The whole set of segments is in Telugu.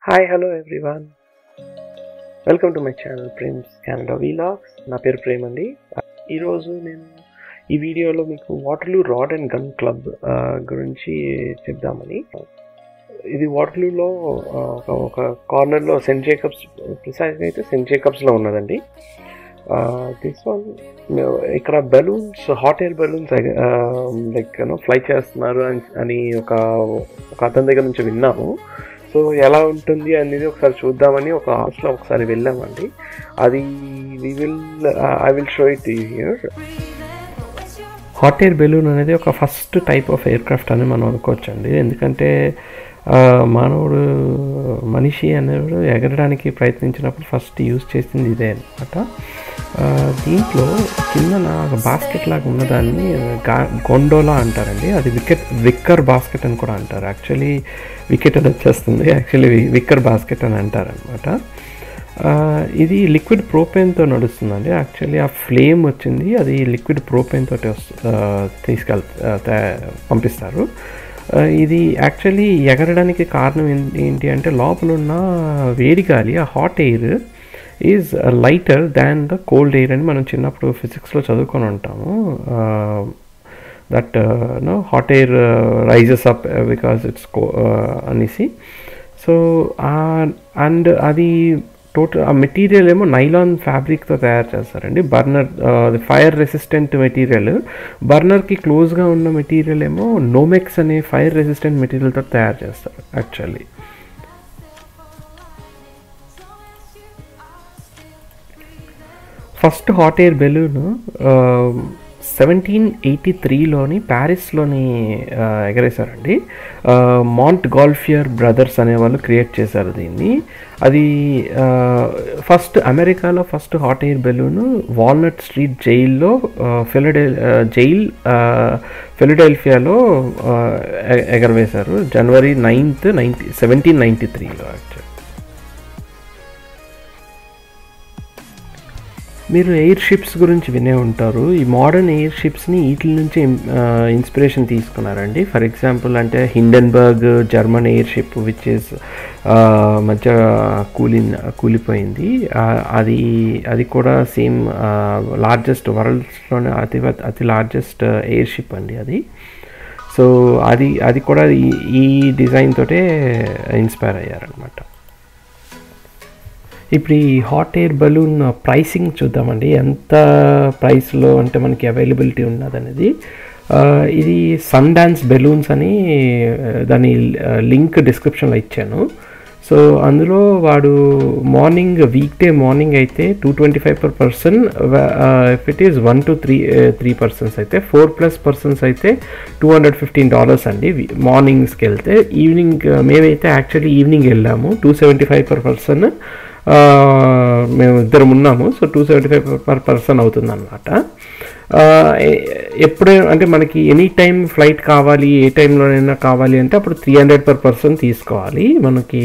hi hello everyone welcome to my channel ప్రేమ్స్ కెనడా వీలాగ్స్ నా పేరు ప్రేమ్ అండి ఈరోజు నేను ఈ వీడియోలో మీకు Waterloo rod and gun club గురించి చెప్దామని ఇది వాటర్లూలో ఒక ఒక కార్నర్లో సెంట్ జేకబ్స్ ప్రిసైజ్గా అయితే సెంట్ జేకబ్స్లో ఉన్నదండి దిస్ వన్ ఇక్కడ balloons hot air balloons like you know fly చేస్తున్నారు అని ఒక ఒక అతని దగ్గర నుంచి విన్నాము సో ఎలా ఉంటుంది అనేది ఒకసారి చూద్దామని ఒక హౌస్లో ఒకసారి వెళ్ళామండి అది we will I will show it here hot air balloon అనేది ఒక first type of aircraft అని మనం అనుకోవచ్చండి ఎందుకంటే మానవుడు మనిషి అనేవాడు ఎగరడానికి ప్రయత్నించినప్పుడు ఫస్ట్ యూజ్ చేసింది ఇదే అనమాట దీంట్లో కింద బాస్కెట్ లాగా ఉన్నదాన్ని గా గొండోలా అంటారండి అది వికెట్ విక్కర్ బాస్కెట్ అని కూడా అంటారు యాక్చువల్లీ వికెట్ అని వచ్చేస్తుంది యాక్చువల్లీ విక్కర్ బాస్కెట్ అని అంటారనమాట ఇది లిక్విడ్ ప్రోపెన్తో నడుస్తుందండి యాక్చువల్లీ ఆ ఫ్లేమ్ వచ్చింది అది లిక్విడ్ ప్రోపెన్ తోటి వస్తు తీసుకెళ్ పంపిస్తారు ఇది యాక్చువల్లీ ఎగరడానికి కారణం ఏంటి అంటే లోపల ఉన్న వేడి గాలి ఆ hot air is lighter than the cold air అని మనం చిన్నప్పుడు ఫిజిక్స్లో చదువుకొని ఉంటాము that no hot air rises up because it's కో అనేసి సో అండ్ అది టోటల్ ఆ మెటీరియల్ ఏమో నైలాన్ ఫ్యాబ్రిక్తో తయారు చేస్తారండి బర్నర్ ఫైర్ రెసిస్టెంట్ మెటీరియల్ బర్నర్కి క్లోజ్గా ఉన్న మెటీరియల్ ఏమో నోమెక్స్ అనే ఫైర్ రెసిస్టెంట్ మెటీరియల్తో తయారు చేస్తారు actually first hot air balloon seventeen eighty త్రీలోని ప్యారిస్లోని ఎగరేశారండి మాంట్ గాల్ఫియర్ బ్రదర్స్ అనేవాళ్ళు క్రియేట్ చేశారు దీన్ని అది ఫస్ట్ అమెరికాలో first hot air balloon walnut street జైల్లో ఫిలడెల్ జైల్ ఫిలడెల్ఫియాలో ఎగరవేశారు జనవరి నైన్త్ నైన్టీ సెవెంటీన్ నైంటీ త్రీలో యాక్చువల్ మీరు ఎయిర్ షిప్స్ గురించి వినే ఉంటారు ఈ మోడర్న్ ఎయిర్ షిప్స్ని వీటి నుంచి ఇన్స్పిరేషన్ తీసుకున్నారండి ఫర్ ఎగ్జాంపుల్ అంటే Hindenburg German air ship which is మధ్య కూలి కూలిపోయింది అది అది కూడా సేమ్ లార్జెస్ట్ వరల్డ్స్లోనే అతి అతి లార్జెస్ట్ ఎయిర్ షిప్ అండి అది సో అది అది కూడా ఈ డిజైన్ తోటే ఇన్స్పైర్ అయ్యారనమాట ఇప్పుడు ఈ హాట్ ఎయిర్ బలూన్ ప్రైసింగ్ చూద్దామండి ఎంత ప్రైస్లో అంటే మనకి అవైలబిలిటీ ఉన్నదనేది ఇది సన్ డాన్స్ బెలూన్స్ అని దాని లింక్ డిస్క్రిప్షన్లో ఇచ్చాను సో అందులో వాడు మార్నింగ్ వీక్ డే మార్నింగ్ అయితే two twenty five per person if it is one two three three persons అయితే ఫోర్ ప్లస్ పర్సన్స్ అయితే టూ హండ్రెడ్ ఫిఫ్టీన్ డాలర్స్ అండి మార్నింగ్స్కి వెళ్తే ఈవినింగ్ మేమైతే యాక్చువల్లీ ఈవినింగ్ వెళ్ళాము two seventy five per person మేము ఇద్దరం ఉన్నాము so two seventy five per person అవుతుంది అనమాట ఎప్పుడే అంటే మనకి ఎనీ టైం ఫ్లైట్ కావాలి ఏ టైంలోనైనా కావాలి అంటే అప్పుడు త్రీ హండ్రెడ్ పర్ పర్సన్ తీసుకోవాలి మనకి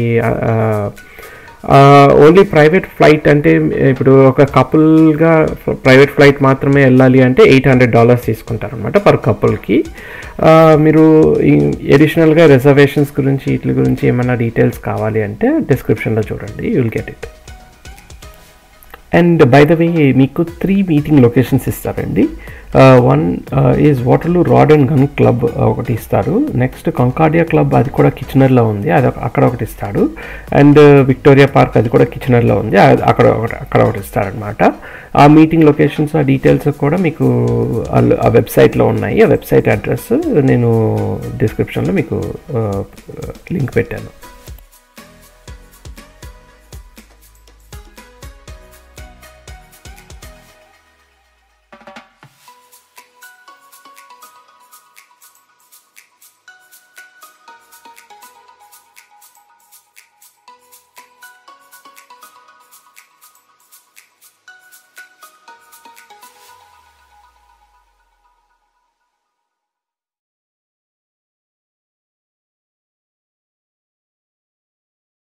ఓన్లీ ప్రైవేట్ ఫ్లైట్ అంటే ఇప్పుడు ఒక కపుల్గా ప్రైవేట్ ఫ్లైట్ మాత్రమే వెళ్ళాలి అంటే ఎయిట్ హండ్రెడ్ డాలర్స్ తీసుకుంటారు అనమాట పర్ కపుల్కి మీరు ఎడిషనల్గా రిజర్వేషన్స్ గురించి వీటి గురించి ఏమైనా డీటెయిల్స్ కావాలి అంటే డిస్క్రిప్షన్లో చూడండి you will get it and by the way మీకు త్రీ మీటింగ్ లొకేషన్స్ ఇస్తారండి one is Waterloo rod and gun club ఒకటి ఇస్తారు నెక్స్ట్ కంకాడియా క్లబ్ అది కూడా కిచెనర్లో ఉంది అది అక్కడ ఒకటి ఇస్తాడు అండ్ విక్టోరియా పార్క్ అది కూడా కిచెనర్లో ఉంది అక్కడ ఒకటి అక్కడ ఒకటి ఇస్తారనమాట ఆ మీటింగ్ లొకేషన్స్ ఆ డీటెయిల్స్ కూడా మీకు ఆ వెబ్సైట్లో ఉన్నాయి ఆ వెబ్సైట్ అడ్రస్ నేను డిస్క్రిప్షన్లో మీకు లింక్ పెట్టాను